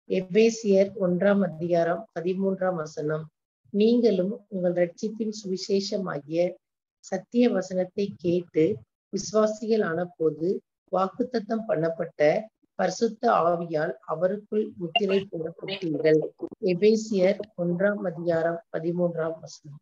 எபேசியர் ஒன்றாம் அதிகாரம் பதிமூன்றாம் வசனம் நீங்களும் உங்கள் ரட்சிப்பின் சுவிசேஷமாகிய சத்திய வசனத்தை கேட்டு விசுவாசிகள் ஆனபோது வாக்குத்தத்தம் பண்ணப்பட்ட பரிசுத்த ஆவியால் அவருக்குள் முத்திரை போடப்பட்டீர்கள் எபேசியர் ஒன்றாம் அதிகாரம் பதிமூன்றாம் வசனம்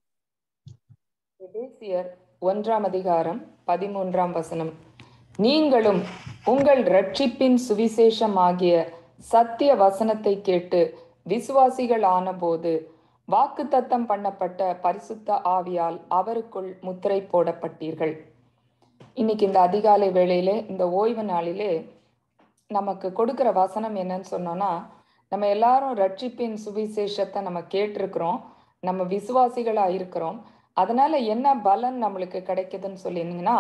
எபேசியர் ஒன்றாம் அதிகாரம் பதிமூன்றாம் வசனம் நீங்களும் உங்கள் ரட்சிப்பின் சுவிசேஷமாகிய சத்திய வசனத்தை கேட்டு விசுவாசிகள் ஆனபோது வாக்குத்தத்தம் பண்ணப்பட்ட பரிசுத்த ஆவியால் அவருக்குள் முத்திரை போடப்பட்டீர்கள் இன்னைக்கு இந்த அதிகாலை வேளையிலே இந்த ஓய்வு நாளிலே நமக்கு கொடுக்கிற வசனம் என்னன்னு சொன்னோம்னா நம்ம எல்லாரும் ரட்சிப்பின் சுவிசேஷத்தை நம்ம கேட்டிருக்கிறோம் நம்ம விசுவாசிகளா இருக்கிறோம் அதனால என்ன பலன் நம்மளுக்கு கிடைக்குதுன்னு சொல்லியிருந்தீங்கன்னா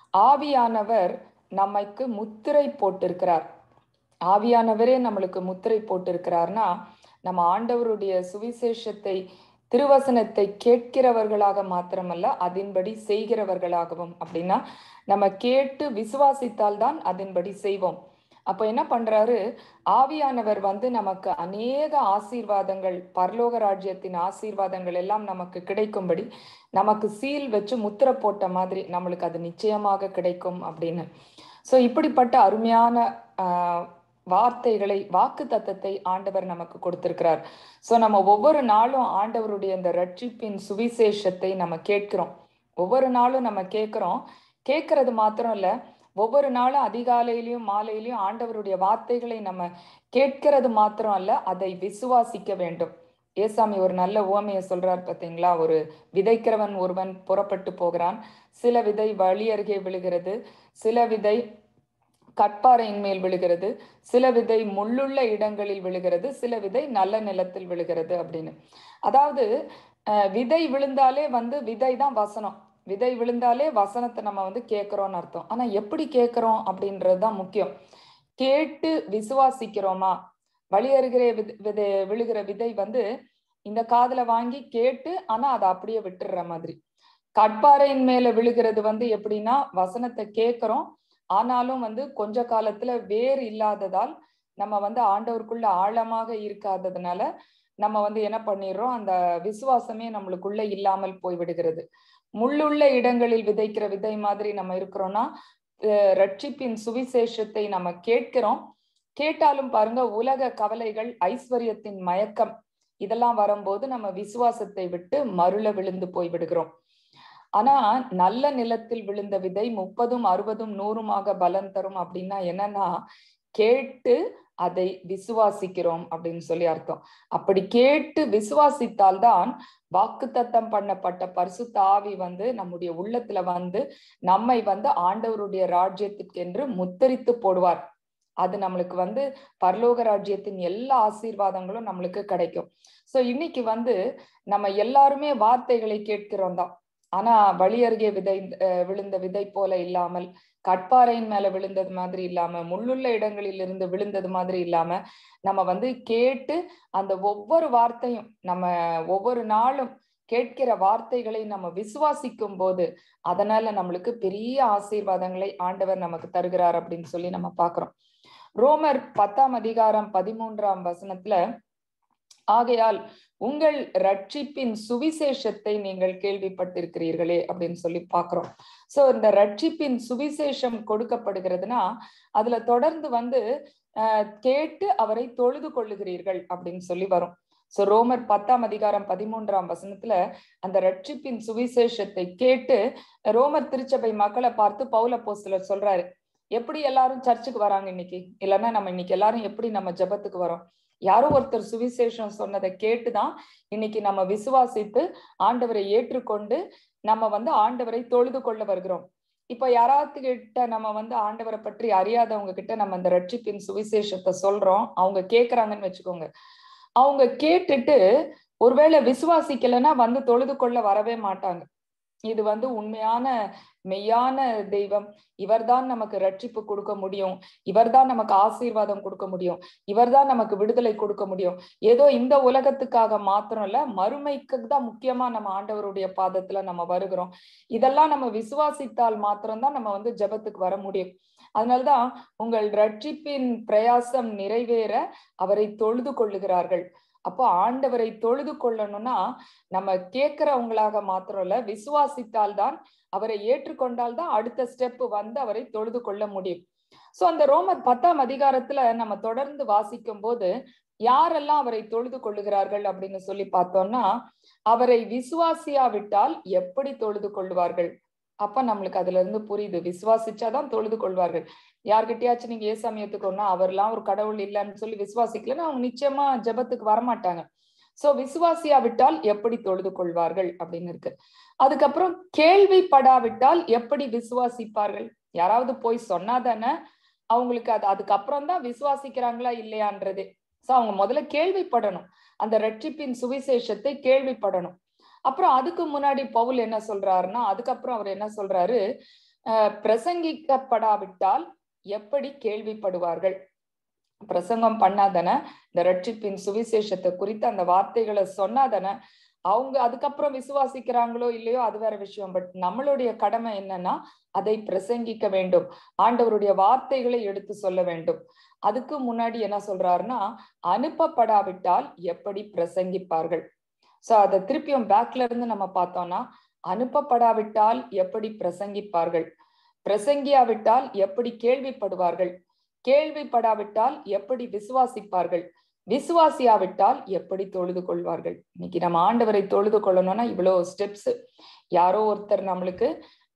ஆவியானவர் நமக்கு முத்திரை போட்டிருக்கிறார் ஆவியானவரே நம்மளுக்கு முத்திரை போட்டிருக்கிறார்னா நம்ம ஆண்டவருடைய சுவிசேஷத்தை திருவசனத்தை கேட்கிறவர்களாக மாத்திரமல்ல அதன்படி செய்கிறவர்களாகவும் அப்படின்னா நம்ம கேட்டு விசுவாசித்தால் தான் அதன்படி செய்வோம் அப்ப என்ன பண்றாரு ஆவியானவர் வந்து நமக்கு அநேக ஆசீர்வாதங்கள் பரலோக ராஜ்யத்தின் ஆசீர்வாதங்கள் எல்லாம் நமக்கு கிடைக்கும்படி நமக்கு சீல் வச்சு முத்திர போட்ட மாதிரி நம்மளுக்கு அது நிச்சயமாக கிடைக்கும் அப்படின்னு ஸோ இப்படிப்பட்ட அருமையான ஆஹ் வார்த்தைகளை வாக்கு தத்தத்தை ஆண்டவர் நமக்கு கொடுத்திருக்கிறார் ஸோ நம்ம ஒவ்வொரு நாளும் ஆண்டவருடைய இந்த ரட்சிப்பின் சுவிசேஷத்தை நம்ம கேட்கிறோம் ஒவ்வொரு நாளும் நம்ம கேட்கிறோம் கேட்கறது மாத்திரம் இல்ல ஒவ்வொரு நாளும் அதிகாலையிலையும் மாலையிலையும் ஆண்டவருடைய வார்த்தைகளை நம்ம கேட்கிறது மாத்திரம் அல்ல அதை விசுவாசிக்க வேண்டும் ஏசாமி ஒரு நல்ல உவமையை சொல்றார் பார்த்தீங்களா ஒரு விதைக்கிறவன் ஒருவன் புறப்பட்டு போகிறான் சில விதை வழி அருகே விழுகிறது சில விதை கட்பாறையின் மேல் விழுகிறது சில விதை முள்ளுள்ள இடங்களில் விழுகிறது சில விதை நல்ல நிலத்தில் விழுகிறது அப்படின்னு அதாவது விதை விழுந்தாலே வந்து விதை தான் வசனம் விதை விழுந்தாலே வசனத்தை நம்ம வந்து கேட்கிறோம்னு அர்த்தம் ஆனா எப்படி கேட்கிறோம் அப்படின்றது தான் முக்கியம் கேட்டு விசுவாசிக்கிறோமா வழி அருகிற விதை விழுகிற விதை வந்து இந்த காதுல வாங்கி கேட்டு ஆனா அதை அப்படியே விட்டுடுற மாதிரி கட்பாறையின் மேல விழுகிறது வந்து எப்படின்னா வசனத்தை கேட்கிறோம் ஆனாலும் வந்து கொஞ்ச காலத்துல வேர் இல்லாததால் நம்ம வந்து ஆண்டவருக்குள்ள ஆழமாக இருக்காததுனால நம்ம வந்து என்ன பண்ணிடுறோம் அந்த விசுவாசமே நம்மளுக்குள்ள இல்லாமல் போய் விடுகிறது முள்ளுள்ள இடங்களில் விதைக்கிற விதை மாதிரி நம்ம இருக்கிறோம்னா ரட்சிப்பின் சுவிசேஷத்தை நம்ம கேட்கிறோம் கேட்டாலும் பாருங்க உலக கவலைகள் ஐஸ்வர்யத்தின் மயக்கம் இதெல்லாம் வரும்போது நம்ம விசுவாசத்தை விட்டு மருள விழுந்து போய் விடுகிறோம் ஆனா நல்ல நிலத்தில் விழுந்த விதை முப்பதும் அறுபதும் நூறுமாக பலன் தரும் அப்படின்னா என்னன்னா கேட்டு அதை விசுவாசிக்கிறோம் அப்படின்னு சொல்லி அர்த்தம் அப்படி கேட்டு விசுவாசித்தால்தான் வாக்குத்தத்தம் பண்ணப்பட்ட பரிசுத்த ஆவி வந்து நம்முடைய உள்ளத்துல வந்து நம்மை வந்து ஆண்டவருடைய ராஜ்யத்திற்கு என்று முத்தரித்து போடுவார் அது நம்மளுக்கு வந்து பரலோக ராஜ்யத்தின் எல்லா ஆசீர்வாதங்களும் நம்மளுக்கு கிடைக்கும் சோ இன்னைக்கு வந்து நம்ம எல்லாருமே வார்த்தைகளை கேட்கிறோம் தான் ஆனா வழி அருகே விதை விழுந்த விதை போல இல்லாமல் கட்பாறையின் மேல விழுந்தது மாதிரி இல்லாம முள்ளுள்ள இடங்களில் இருந்து விழுந்தது மாதிரி இல்லாம நம்ம வந்து கேட்டு அந்த ஒவ்வொரு வார்த்தையும் நம்ம ஒவ்வொரு நாளும் கேட்கிற வார்த்தைகளை நம்ம விசுவாசிக்கும் போது அதனால நம்மளுக்கு பெரிய ஆசீர்வாதங்களை ஆண்டவர் நமக்கு தருகிறார் அப்படின்னு சொல்லி நம்ம பாக்குறோம் ரோமர் பத்தாம் அதிகாரம் பதிமூன்றாம் வசனத்துல ஆகையால் உங்கள் ரட்சிப்பின் சுவிசேஷத்தை நீங்கள் கேள்விப்பட்டிருக்கிறீர்களே அப்படின்னு சொல்லி பாக்குறோம் சோ இந்த ரட்சிப்பின் சுவிசேஷம் கொடுக்கப்படுகிறதுனா அதுல தொடர்ந்து வந்து கேட்டு அவரை தொழுது கொள்ளுகிறீர்கள் அப்படின்னு சொல்லி வரும் சோ ரோமர் பத்தாம் அதிகாரம் பதிமூன்றாம் வசனத்துல அந்த ரட்சிப்பின் சுவிசேஷத்தை கேட்டு ரோமர் திருச்சபை மக்களை பார்த்து பௌல போஸ்தலர் சொல்றாரு எப்படி எல்லாரும் சர்ச்சுக்கு வராங்க இன்னைக்கு இல்லைன்னா நம்ம இன்னைக்கு எல்லாரும் எப்படி நம்ம ஜபத்துக்கு வரோம் யாரோ ஒருத்தர் சுவிசேஷம் சொன்னதை கேட்டுதான் இன்னைக்கு நம்ம விசுவாசித்து ஆண்டவரை ஏற்றுக்கொண்டு நம்ம வந்து ஆண்டவரை தொழுது கொள்ள வருகிறோம் இப்ப யாராவது கிட்ட நம்ம வந்து ஆண்டவரை பற்றி அறியாதவங்க கிட்ட நம்ம இந்த ரட்சிப்பின் சுவிசேஷத்தை சொல்றோம் அவங்க கேக்குறாங்கன்னு வச்சுக்கோங்க அவங்க கேட்டுட்டு ஒருவேளை விசுவாசிக்கலைன்னா வந்து தொழுது கொள்ள வரவே மாட்டாங்க இது வந்து உண்மையான மெய்யான தெய்வம் இவர்தான் நமக்கு ரட்சிப்பு கொடுக்க முடியும் இவர்தான் நமக்கு ஆசீர்வாதம் கொடுக்க முடியும் இவர்தான் நமக்கு விடுதலை கொடுக்க முடியும் ஏதோ இந்த உலகத்துக்காக மாத்திரம் இல்ல மறுமைக்கு தான் முக்கியமா நம்ம ஆண்டவருடைய பாதத்துல நம்ம வருகிறோம் இதெல்லாம் நம்ம விசுவாசித்தால் மாத்திரம்தான் நம்ம வந்து ஜெபத்துக்கு வர முடியும் அதனால்தான் உங்கள் ரட்சிப்பின் பிரயாசம் நிறைவேற அவரை தொழுது கொள்ளுகிறார்கள் அப்போ ஆண்டவரை தொழுது கொள்ளணும்னா நம்ம கேட்கிறவங்களாக மாத்திரம் இல்ல விசுவாசித்தால் தான் அவரை ஏற்றுக்கொண்டால் தான் அடுத்த ஸ்டெப் வந்து அவரை தொழுது கொள்ள முடியும் சோ அந்த ரோமர் பத்தாம் அதிகாரத்துல நம்ம தொடர்ந்து வாசிக்கும் போது யாரெல்லாம் அவரை தொழுது கொள்ளுகிறார்கள் அப்படின்னு சொல்லி பார்த்தோம்னா அவரை விசுவாசியாவிட்டால் எப்படி தொழுது கொள்வார்கள் அப்ப நம்மளுக்கு அதுல இருந்து புரியுது விசுவாசிச்சாதான் தொழுது கொள்வார்கள் யார்கிட்டயாச்சும் நீங்க ஏசாமியத்துக்கு ஒன்னா அவர்லாம் ஒரு கடவுள் இல்லைன்னு சொல்லி விசுவாசிக்கலன்னா அவங்க நிச்சயமா ஜெபத்துக்கு வரமாட்டாங்க சோ விசுவாசியாவிட்டால் எப்படி தொழுது கொள்வார்கள் அப்படின்னு இருக்கு அதுக்கப்புறம் கேள்விப்படாவிட்டால் எப்படி விசுவாசிப்பார்கள் யாராவது போய் சொன்னாதானே அவங்களுக்கு அது அதுக்கப்புறம் தான் விசுவாசிக்கிறாங்களா இல்லையான்றதே சோ அவங்க முதல்ல கேள்விப்படணும் அந்த ரட்சிப்பின் சுவிசேஷத்தை கேள்விப்படணும் அப்புறம் அதுக்கு முன்னாடி பவுல் என்ன சொல்றாருன்னா அதுக்கப்புறம் அவர் என்ன சொல்றாரு அஹ் பிரசங்கிக்கப்படாவிட்டால் எப்படி கேள்விப்படுவார்கள் பிரசங்கம் பண்ணாதானே இந்த ரட்சிப்பின் சுவிசேஷத்தை குறித்து அந்த வார்த்தைகளை சொன்னாதானே அவங்க அதுக்கப்புறம் விசுவாசிக்கிறாங்களோ இல்லையோ அது வேற விஷயம் பட் நம்மளுடைய கடமை என்னன்னா அதை பிரசங்கிக்க வேண்டும் ஆண்டவருடைய வார்த்தைகளை எடுத்து சொல்ல வேண்டும் அதுக்கு முன்னாடி என்ன சொல்றாருன்னா அனுப்பப்படாவிட்டால் எப்படி பிரசங்கிப்பார்கள் சோ அதை திருப்பியும் பேக்ல இருந்து நம்ம பார்த்தோம்னா அனுப்பப்படாவிட்டால் எப்படி பிரசங்கிப்பார்கள் பிரசங்கியாவிட்டால் எப்படி கேள்விப்படுவார்கள் கேள்விப்படாவிட்டால் எப்படி விசுவாசிப்பார்கள் விசுவாசியாவிட்டால் எப்படி தொழுது கொள்வார்கள் இன்னைக்கு நம்ம ஆண்டவரை தொழுது கொள்ளணும்னா இவ்வளவு ஸ்டெப்ஸ் யாரோ ஒருத்தர் நம்மளுக்கு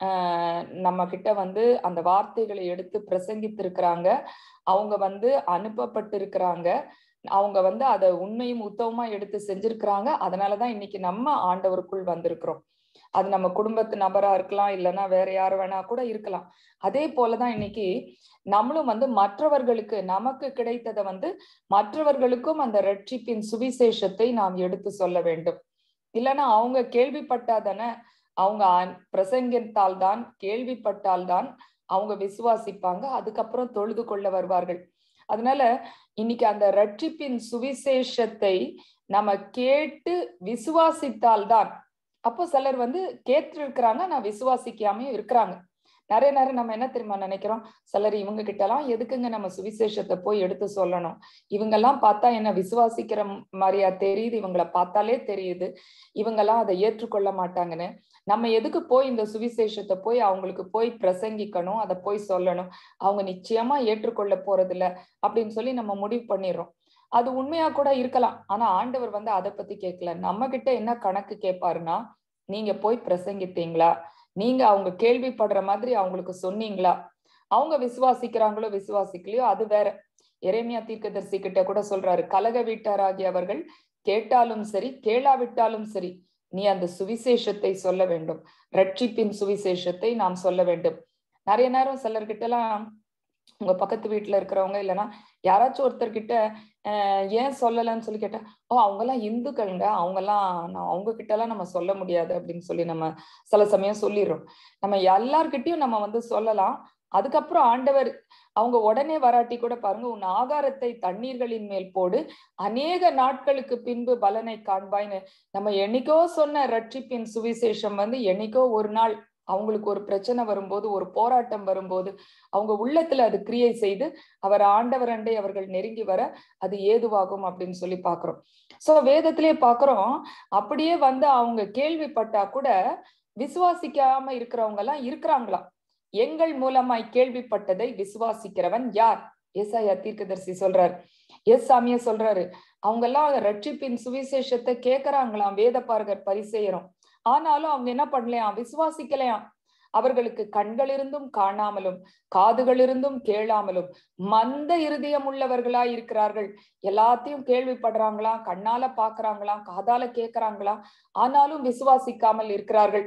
ஆஹ் நம்ம கிட்ட வந்து அந்த வார்த்தைகளை எடுத்து பிரசங்கித்திருக்கிறாங்க அவங்க வந்து அனுப்பப்பட்டிருக்கிறாங்க அவங்க வந்து அதை உண்மையும் உத்தவமா எடுத்து செஞ்சிருக்கிறாங்க அதனாலதான் இன்னைக்கு நம்ம ஆண்டவருக்குள் வந்திருக்கிறோம் அது நம்ம குடும்பத்து நபரா இருக்கலாம் இல்லைன்னா வேற யார் வேணா கூட இருக்கலாம் அதே போலதான் இன்னைக்கு நம்மளும் வந்து மற்றவர்களுக்கு நமக்கு கிடைத்ததை வந்து மற்றவர்களுக்கும் அந்த ரட்சிப்பின் சுவிசேஷத்தை நாம் எடுத்து சொல்ல வேண்டும் இல்லைன்னா அவங்க கேள்விப்பட்டாதானே அவங்க பிரசங்கித்தால் தான் கேள்விப்பட்டால் தான் அவங்க விசுவாசிப்பாங்க அதுக்கப்புறம் தொழுது கொள்ள வருவார்கள் அதனால இன்னைக்கு அந்த ரட்சிப்பின் சுவிசேஷத்தை நம்ம கேட்டு விசுவாசித்தால் தான் அப்போ சிலர் வந்து கேட்டு இருக்கிறாங்க நான் விசுவாசிக்காமையும் இருக்கிறாங்க நிறைய நேரம் நம்ம என்ன தெரியுமா நினைக்கிறோம் சிலர் இவங்க கிட்ட எல்லாம் எதுக்குங்க நம்ம சுவிசேஷத்தை போய் எடுத்து சொல்லணும் இவங்கெல்லாம் பார்த்தா என்ன விசுவாசிக்கிற மாதிரியா தெரியுது இவங்கள பார்த்தாலே தெரியுது இவங்கெல்லாம் அதை ஏற்றுக்கொள்ள மாட்டாங்கன்னு நம்ம எதுக்கு போய் இந்த சுவிசேஷத்தை போய் அவங்களுக்கு போய் பிரசங்கிக்கணும் அதை போய் சொல்லணும் அவங்க நிச்சயமா ஏற்றுக்கொள்ள போறது இல்ல அப்படின்னு சொல்லி நம்ம முடிவு பண்ணிடுறோம் அது உண்மையா கூட இருக்கலாம் ஆனா ஆண்டவர் வந்து அதை பத்தி கேட்கல நம்ம கிட்ட என்ன கணக்கு கேட்பாருன்னா நீங்க போய் பிரசங்கித்தீங்களா நீங்க அவங்க கேள்விப்படுற மாதிரி அவங்களுக்கு சொன்னீங்களா அவங்க விசுவாசிக்கிறாங்களோ விசுவாசிக்கலையோ அது வேற எரேமியா தீர்க்கதரிசி கிட்ட கூட சொல்றாரு கலக வீட்டாராகிய அவர்கள் கேட்டாலும் சரி கேளாவிட்டாலும் சரி நீ அந்த சுவிசேஷத்தை சொல்ல வேண்டும் ரட்சிப்பின் சுவிசேஷத்தை நாம் சொல்ல வேண்டும் நிறைய நேரம் சிலர்கிட்ட எல்லாம் உங்க பக்கத்து வீட்டுல இருக்கிறவங்க இல்லைன்னா யாராச்சும் ஒருத்தர்கிட்ட அஹ் ஏன் சொல்லலைன்னு சொல்லி கேட்டா ஓ அவங்க எல்லாம் இந்துக்கள்ங்க அவங்க எல்லாம் அவங்க கிட்ட எல்லாம் நம்ம சொல்ல முடியாது அப்படின்னு சொல்லி நம்ம சில சமயம் சொல்லிடுறோம் நம்ம எல்லார்கிட்டயும் நம்ம வந்து சொல்லலாம் அதுக்கப்புறம் ஆண்டவர் அவங்க உடனே வராட்டி கூட பாருங்க உன் ஆகாரத்தை தண்ணீர்களின் மேல் போடு அநேக நாட்களுக்கு பின்பு பலனை காண்பாய்னு நம்ம என்னைக்கோ சொன்ன ரட்சிப்பின் சுவிசேஷம் வந்து என்னைக்கோ ஒரு நாள் அவங்களுக்கு ஒரு பிரச்சனை வரும்போது ஒரு போராட்டம் வரும்போது அவங்க உள்ளத்துல அது கிரியை செய்து அவர் ஆண்டவர் அண்டை அவர்கள் நெருங்கி வர அது ஏதுவாகும் அப்படின்னு சொல்லி பாக்குறோம் சோ வேதத்திலே பாக்குறோம் அப்படியே வந்து அவங்க கேள்விப்பட்டா கூட விசுவாசிக்காம இருக்கிறவங்க எல்லாம் இருக்கிறாங்களாம் எங்கள் மூலமாய் கேள்விப்பட்டதை விசுவாசிக்கிறவன் யார் ஏசாயா தீர்க்கதரிசி சொல்றாரு எஸ் சாமிய சொல்றாரு அவங்க எல்லாம் ரட்சிப்பின் சுவிசேஷத்தை கேக்குறாங்களாம் வேத பார்கர் பரிசெயரும் ஆனாலும் அவங்க என்ன பண்ணலையாம் விசுவாசிக்கலையாம் அவர்களுக்கு கண்கள் இருந்தும் காணாமலும் காதுகள் இருந்தும் கேளாமலும் மந்த இருதயம் உள்ளவர்களா இருக்கிறார்கள் எல்லாத்தையும் கேள்விப்படுறாங்களாம் கண்ணால பாக்குறாங்களாம் காதால கேக்குறாங்களாம் ஆனாலும் விசுவாசிக்காமல் இருக்கிறார்கள்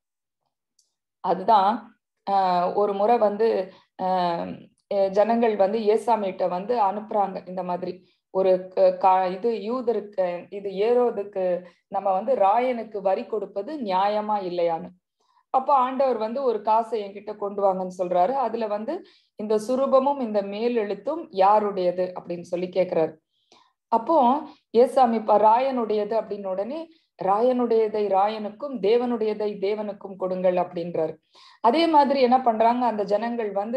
அதுதான் ஆஹ் ஒரு முறை வந்து ஆஹ் ஜனங்கள் வந்து ஏசாமிகிட்ட வந்து அனுப்புறாங்க இந்த மாதிரி ஒரு இது யூதருக்கு இது ஏரோதுக்கு நம்ம வந்து ராயனுக்கு வரி கொடுப்பது நியாயமா இல்லையான்னு அப்ப ஆண்டவர் வந்து ஒரு காசை என்கிட்ட கொண்டு வாங்கன்னு சொல்றாரு அதுல வந்து இந்த சுரூபமும் இந்த மேல் எழுத்தும் யாருடையது அப்படின்னு சொல்லி கேக்குறாரு அப்போ ஏசாமி இப்ப ராயனுடையது அப்படின்னு உடனே ராயனுடையதை ராயனுக்கும் தேவனுடையதை தேவனுக்கும் கொடுங்கள் அப்படின்றாரு அதே மாதிரி என்ன பண்றாங்க அந்த ஜனங்கள் வந்து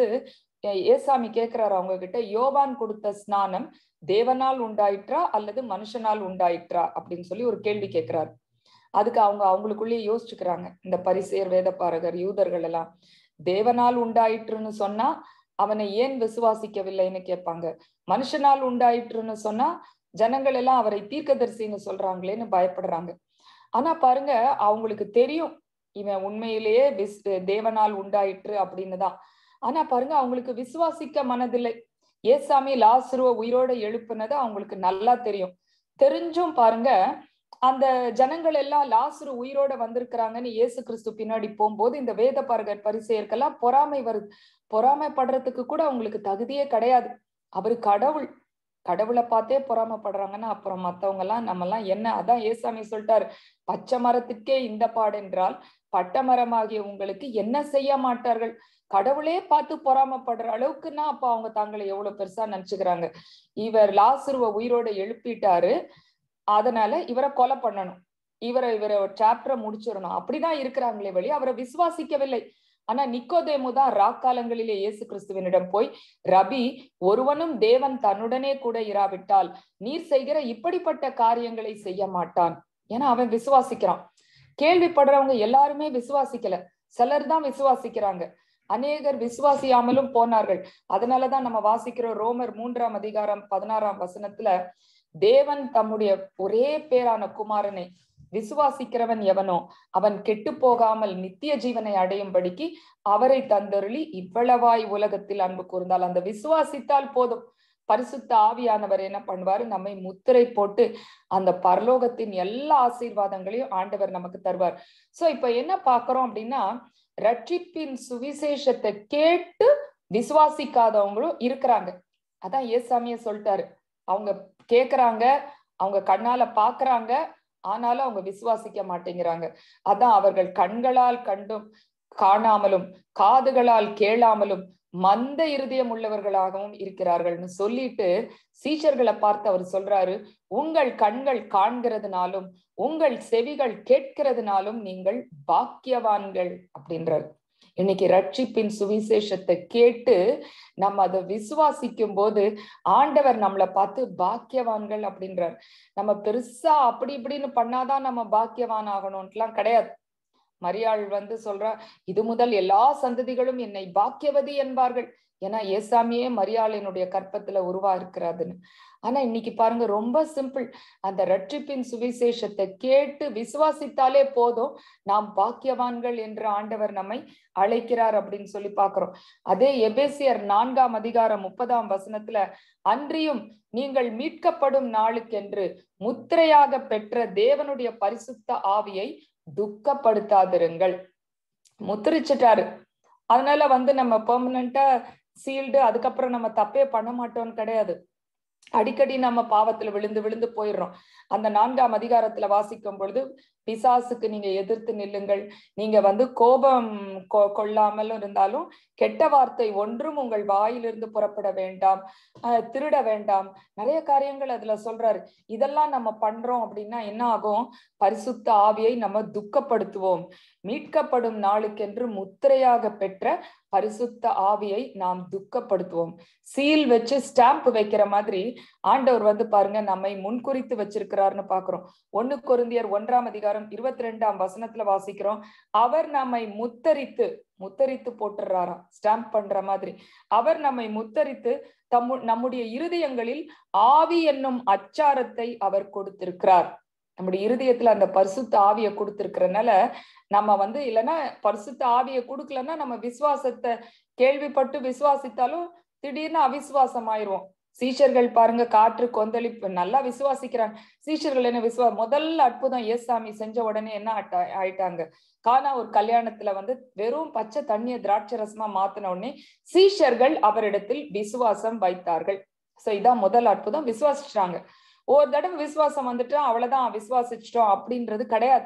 ஏசாமி கேக்குறாரு அவங்க கிட்ட யோவான் கொடுத்த ஸ்நானம் தேவனால் உண்டாயிற்றா அல்லது மனுஷனால் உண்டாயிற்றா அப்படின்னு சொல்லி ஒரு கேள்வி கேட்கிறாரு அதுக்கு அவங்க அவங்களுக்குள்ளேயே யோசிச்சுக்கிறாங்க இந்த பரிசேர் வேதப்பாரகர் யூதர்கள் எல்லாம் தேவனால் உண்டாயிற்றுன்னு சொன்னா அவனை ஏன் விசுவாசிக்கவில்லைன்னு கேட்பாங்க மனுஷனால் உண்டாயிற்றுன்னு சொன்னா ஜனங்கள் எல்லாம் அவரை தீர்க்கதரிசின்னு சொல்றாங்களேன்னு பயப்படுறாங்க ஆனா பாருங்க அவங்களுக்கு தெரியும் இவன் உண்மையிலேயே விஸ் தேவனால் உண்டாயிற்று அப்படின்னு தான் ஆனா பாருங்க அவங்களுக்கு விசுவாசிக்க மனதில்லை ஏசாமி லாசுருவ உயிரோட எழுப்புனது அவங்களுக்கு நல்லா தெரியும் தெரிஞ்சும் பாருங்க அந்த ஜனங்கள் எல்லாம் லாசுரு உயிரோட வந்திருக்கிறாங்கன்னு இயேசு கிறிஸ்து பின்னாடி போகும்போது இந்த வேத பரகர் பரிசெயர்க்கெல்லாம் பொறாமை வருது பொறாமைப்படுறதுக்கு கூட அவங்களுக்கு தகுதியே கிடையாது அவரு கடவுள் கடவுளை பார்த்தே பொறாமப்படுறாங்கன்னா அப்புறம் மத்தவங்க எல்லாம் நம்ம எல்லாம் என்ன அதான் ஏசாமி சொல்லிட்டாரு பச்சை மரத்துக்கே இந்த பாடென்றால் பட்ட மரமாகிய உங்களுக்கு என்ன செய்ய மாட்டார்கள் கடவுளே பார்த்து பொறாமப்படுற அளவுக்குன்னா அப்ப அவங்க தங்களை எவ்வளவு பெருசா நினைச்சுக்கிறாங்க இவர் லாசுருவ உயிரோட எழுப்பிட்டாரு அதனால இவரை கொலை பண்ணணும் இவரை இவரை சாப்டரை முடிச்சிடணும் அப்படிதான் இருக்கிறாங்களே வழி அவரை விசுவாசிக்கவில்லை ஆனா நிக்கோதேமு தான் ராக்காலங்களிலே இயேசு கிறிஸ்துவனிடம் போய் ரபி ஒருவனும் தேவன் தன்னுடனே கூட இராவிட்டால் நீர் செய்கிற இப்படிப்பட்ட காரியங்களை செய்ய மாட்டான் ஏன்னா அவன் விசுவாசிக்கிறான் கேள்விப்படுறவங்க எல்லாருமே விசுவாசிக்கல சிலர் தான் விசுவாசிக்கிறாங்க அநேகர் விசுவாசியாமலும் போனார்கள் அதனாலதான் நம்ம வாசிக்கிறோம் ரோமர் மூன்றாம் அதிகாரம் பதினாறாம் வசனத்துல தேவன் தம்முடைய ஒரே பேரான குமாரனை விசுவாசிக்கிறவன் எவனோ அவன் கெட்டு போகாமல் நித்திய ஜீவனை அடையும்படிக்கு அவரை தந்தருளி இவ்வளவாய் உலகத்தில் அன்பு கூர்ந்தால் அந்த விசுவாசித்தால் போதும் பரிசுத்த ஆவியானவர் என்ன பண்ணுவாரு நம்மை முத்திரை போட்டு அந்த பரலோகத்தின் எல்லா ஆசீர்வாதங்களையும் ஆண்டவர் நமக்கு தருவார் சோ இப்ப என்ன பாக்குறோம் அப்படின்னா ரட்சிப்பின் சுவிசேஷத்தை கேட்டு விசுவாசிக்காதவங்களும் இருக்கிறாங்க அதான் ஏசாமிய சொல்லிட்டாரு அவங்க கேக்குறாங்க அவங்க கண்ணால பாக்குறாங்க ஆனாலும் அவங்க விசுவாசிக்க மாட்டேங்கிறாங்க அதான் அவர்கள் கண்களால் கண்டும் காணாமலும் காதுகளால் கேளாமலும் மந்த இருதயம் உள்ளவர்களாகவும் இருக்கிறார்கள்னு சொல்லிட்டு சீச்சர்களை பார்த்து அவர் சொல்றாரு உங்கள் கண்கள் காண்கிறதுனாலும் உங்கள் செவிகள் கேட்கிறதுனாலும் நீங்கள் பாக்கியவான்கள் அப்படின்றார் இன்னைக்கு ரட்சிப்பின் சுவிசேஷத்தை கேட்டு நம்ம அதை விசுவாசிக்கும் போது ஆண்டவர் நம்மளை பார்த்து பாக்கியவான்கள் அப்படின்றார் நம்ம பெருசா அப்படி இப்படின்னு பண்ணாதான் நம்ம பாக்கியவான் ஆகணும்ட்டுலாம் கிடையாது மரியாள் வந்து சொல்றா இது முதல் எல்லா சந்ததிகளும் என்னை பாக்கியவதி என்பார்கள் ஏன்னா ஏசாமியே மரியாளினுடைய கற்பத்துல உருவா இருக்கிறாதுன்னு ஆனா இன்னைக்கு பாருங்க ரொம்ப சிம்பிள் அந்த ரட்சிப்பின் சுவிசேஷத்தை கேட்டு விசுவாசித்தாலே போதும் நாம் பாக்கியவான்கள் என்று ஆண்டவர் நம்மை அழைக்கிறார் அப்படின்னு சொல்லி பாக்குறோம் அதே எபேசியர் நான்காம் அதிகாரம் முப்பதாம் வசனத்துல அன்றியும் நீங்கள் மீட்கப்படும் நாளுக்கென்று முத்திரையாக பெற்ற தேவனுடைய பரிசுத்த ஆவியை துக்கப்படுத்தாதிருங்கள் முத்திரிச்சிட்டாரு அதனால வந்து நம்ம பெர்மனண்டா சீல்டு அதுக்கப்புறம் நம்ம தப்பே பண்ண மாட்டோம்னு கிடையாது அடிக்கடி நம்ம பாவத்துல விழுந்து விழுந்து போயிடுறோம் அந்த நான்காம் அதிகாரத்துல வாசிக்கும் பொழுது பிசாசுக்கு நீங்க எதிர்த்து நில்லுங்கள் நீங்க வந்து கோபம் கொள்ளாமல் இருந்தாலும் கெட்ட வார்த்தை ஒன்றும் உங்கள் வாயிலிருந்து புறப்பட வேண்டாம் திருட வேண்டாம் நிறைய காரியங்கள் அதுல சொல்றாரு இதெல்லாம் நம்ம பண்றோம் அப்படின்னா என்ன ஆகும் பரிசுத்த ஆவியை நம்ம துக்கப்படுத்துவோம் மீட்கப்படும் நாளுக்கென்று முத்திரையாக பெற்ற பரிசுத்த ஆவியை நாம் துக்கப்படுத்துவோம் சீல் வச்சு ஸ்டாம்ப் வைக்கிற மாதிரி ஆண்டவர் வந்து பாருங்க நம்மை முன்குறித்து வச்சிருக்கிறாருன்னு பாக்குறோம் ஒண்ணு கொருந்தியர் ஒன்றாம் அதிகாரம் இருபத்தி ரெண்டாம் வசனத்துல வாசிக்கிறோம் அவர் நம்மை முத்தரித்து முத்தரித்து போட்டுறாராம் ஸ்டாம்ப் பண்ற மாதிரி அவர் நம்மை முத்தரித்து தம்மு நம்முடைய இருதயங்களில் ஆவி என்னும் அச்சாரத்தை அவர் கொடுத்திருக்கிறார் நம்முடைய இருதயத்துல அந்த பரிசுத்த ஆவியை கொடுத்திருக்கிறனால நம்ம வந்து இல்லைன்னா பரிசுத்த ஆவியை கொடுக்கலன்னா நம்ம விசுவாசத்தை கேள்விப்பட்டு விசுவாசித்தாலும் திடீர்னு அவிசுவாசம் ஆயிரும் சீஷர்கள் பாருங்க காற்று கொந்தளிப்பு நல்லா விசுவாசிக்கிறாங்க சீஷர்கள் என்ன விசுவா முதல்ல அற்புதம் ஏசாமி செஞ்ச உடனே என்ன ஆயிட்டாங்க கானா ஒரு கல்யாணத்துல வந்து வெறும் பச்சை தண்ணிய திராட்சை ரசமா மாத்தின உடனே சீஷர்கள் அவரிடத்தில் விசுவாசம் வைத்தார்கள் சோ இதான் முதல் அற்புதம் விசுவாசிச்சாங்க ஒரு தடவை விசுவாசம் வந்துட்டு அவ்வளவுதான் விசுவாசிச்சிட்டோம் அப்படின்றது கிடையாது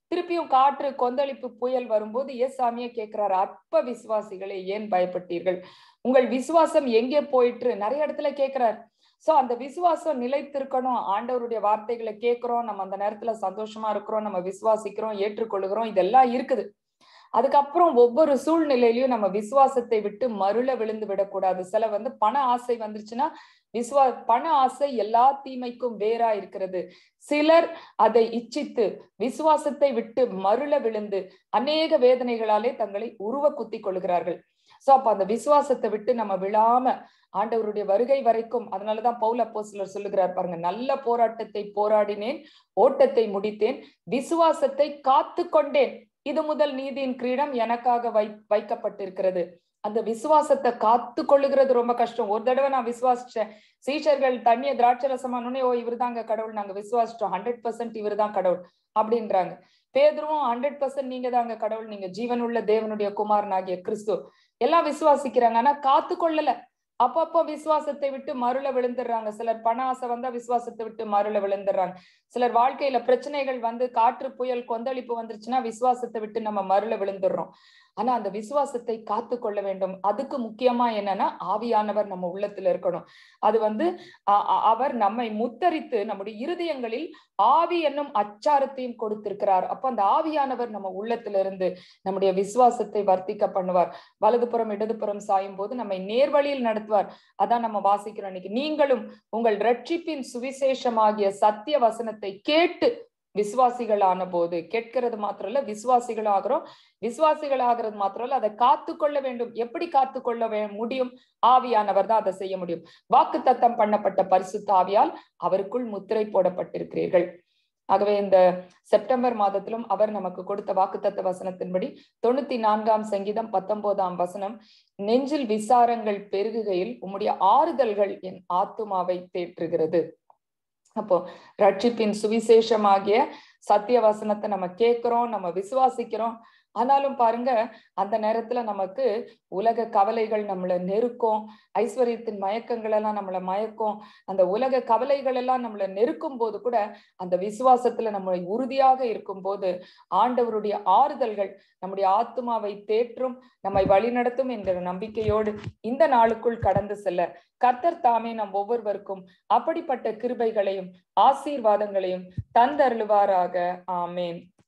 திருப்பியும் காற்று கொந்தளிப்பு புயல் வரும்போது ஏசாமியே கேட்கிறாரு அற்ப விசுவாசிகளை ஏன் பயப்பட்டீர்கள் உங்கள் விசுவாசம் எங்கே போயிற்று நிறைய இடத்துல கேட்கிறார் சோ அந்த விசுவாசம் நிலைத்திருக்கணும் ஆண்டவருடைய வார்த்தைகளை கேட்கிறோம் நம்ம அந்த நேரத்துல சந்தோஷமா இருக்கிறோம் நம்ம விசுவாசிக்கிறோம் ஏற்றுக்கொள்கிறோம் இதெல்லாம் இருக்குது அதுக்கப்புறம் ஒவ்வொரு சூழ்நிலையிலயும் நம்ம விசுவாசத்தை விட்டு மருள விழுந்து விடக்கூடாது சில வந்து பண ஆசை வந்துருச்சுன்னா விசுவா பண ஆசை எல்லா தீமைக்கும் வேறா இருக்கிறது சிலர் அதை இச்சித்து விசுவாசத்தை விட்டு மருள விழுந்து அநேக வேதனைகளாலே தங்களை உருவ குத்தி கொள்கிறார்கள் சோ அப்ப அந்த விசுவாசத்தை விட்டு நம்ம விழாம ஆண்டவருடைய வருகை வரைக்கும் அதனாலதான் பவுல் அப்போ சிலர் சொல்லுகிறார் பாருங்க நல்ல போராட்டத்தை போராடினேன் ஓட்டத்தை முடித்தேன் விசுவாசத்தை காத்து கொண்டேன் இது முதல் நீதியின் கிரீடம் எனக்காக வை வைக்கப்பட்டிருக்கிறது அந்த விசுவாசத்தை காத்து கொள்ளுகிறது ரொம்ப கஷ்டம் ஒரு தடவை நான் விசுவாசிச்சேன் சீஷர்கள் தண்ணிய திராட்சை ரசமானே ஓ இவர் தாங்க கடவுள் நாங்க விசுவாசிட்டோம் ஹண்ட்ரட் பர்சன்ட் இவர் தான் கடவுள் அப்படின்றாங்க பேதரும் ஹண்ட்ரட் பர்சன்ட் நீங்க தாங்க கடவுள் நீங்க ஜீவனுள்ள தேவனுடைய குமாரனாகிய கிறிஸ்து எல்லாம் விசுவாசிக்கிறாங்க ஆனா காத்து கொள்ளல அப்பப்போ விசுவாசத்தை விட்டு மருள விழுந்துடுறாங்க சிலர் பண ஆசை வந்தா விசுவாசத்தை விட்டு மருள விழுந்துடுறாங்க சிலர் வாழ்க்கையில பிரச்சனைகள் வந்து காற்று புயல் கொந்தளிப்பு வந்துருச்சுன்னா விசுவாசத்தை விட்டு நம்ம மருள விழுந்துடுறோம் ஆனா அந்த விசுவாசத்தை காத்து கொள்ள வேண்டும் அதுக்கு முக்கியமா என்னன்னா ஆவியானவர் நம்ம உள்ளத்துல இருக்கணும் அது வந்து அவர் நம்மை முத்தரித்து நம்முடைய இருதயங்களில் ஆவி என்னும் அச்சாரத்தையும் கொடுத்திருக்கிறார் அப்ப அந்த ஆவியானவர் நம்ம உள்ளத்துல இருந்து நம்முடைய விசுவாசத்தை வர்த்திக்க பண்ணுவார் வலதுபுறம் இடதுபுறம் சாயும் போது நம்மை நேர்வழியில் நடத்துவார் அதான் நம்ம வாசிக்கிறோம் இன்னைக்கு நீங்களும் உங்கள் ரட்சிப்பின் சுவிசேஷமாகிய சத்திய வசனத்தை கேட்டு விசுவாசிகள் ஆன போது கேட்கிறது மாத்திரம் இல்ல விசுவாசிகள் ஆகிறோம் விசுவாசிகள் ஆகிறது மாத்திரம் இல்ல அதை காத்து கொள்ள வேண்டும் எப்படி காத்து கொள்ள முடியும் ஆவியானவர் தான் அதை செய்ய முடியும் வாக்கு தத்தம் பண்ணப்பட்ட பரிசுத்த ஆவியால் அவருக்குள் முத்திரை போடப்பட்டிருக்கிறீர்கள் ஆகவே இந்த செப்டம்பர் மாதத்திலும் அவர் நமக்கு கொடுத்த வாக்குத்தத்த வசனத்தின்படி தொண்ணூத்தி நான்காம் சங்கீதம் பத்தொன்பதாம் வசனம் நெஞ்சில் விசாரங்கள் பெருகுகையில் உம்முடைய ஆறுதல்கள் என் ஆத்துமாவை தேற்றுகிறது அப்போ ரட்சிப்பின் சுவிசேஷமாகிய சத்திய வசனத்தை நம்ம கேட்கிறோம் நம்ம விசுவாசிக்கிறோம் ஆனாலும் பாருங்க அந்த நேரத்துல நமக்கு உலக கவலைகள் நம்மள நெருக்கும் ஐஸ்வர்யத்தின் மயக்கங்கள் எல்லாம் நம்மள மயக்கும் அந்த உலக கவலைகள் எல்லாம் நம்மள நெருக்கும் போது கூட அந்த விசுவாசத்துல நம்ம உறுதியாக இருக்கும் போது ஆண்டவருடைய ஆறுதல்கள் நம்முடைய ஆத்மாவை தேற்றும் நம்மை வழிநடத்தும் என்கிற நம்பிக்கையோடு இந்த நாளுக்குள் கடந்து செல்ல கர்த்தர் தாமே நம் ஒவ்வொருவருக்கும் அப்படிப்பட்ட கிருபைகளையும் ஆசீர்வாதங்களையும் தந்தருளுவாராக ஆமேன்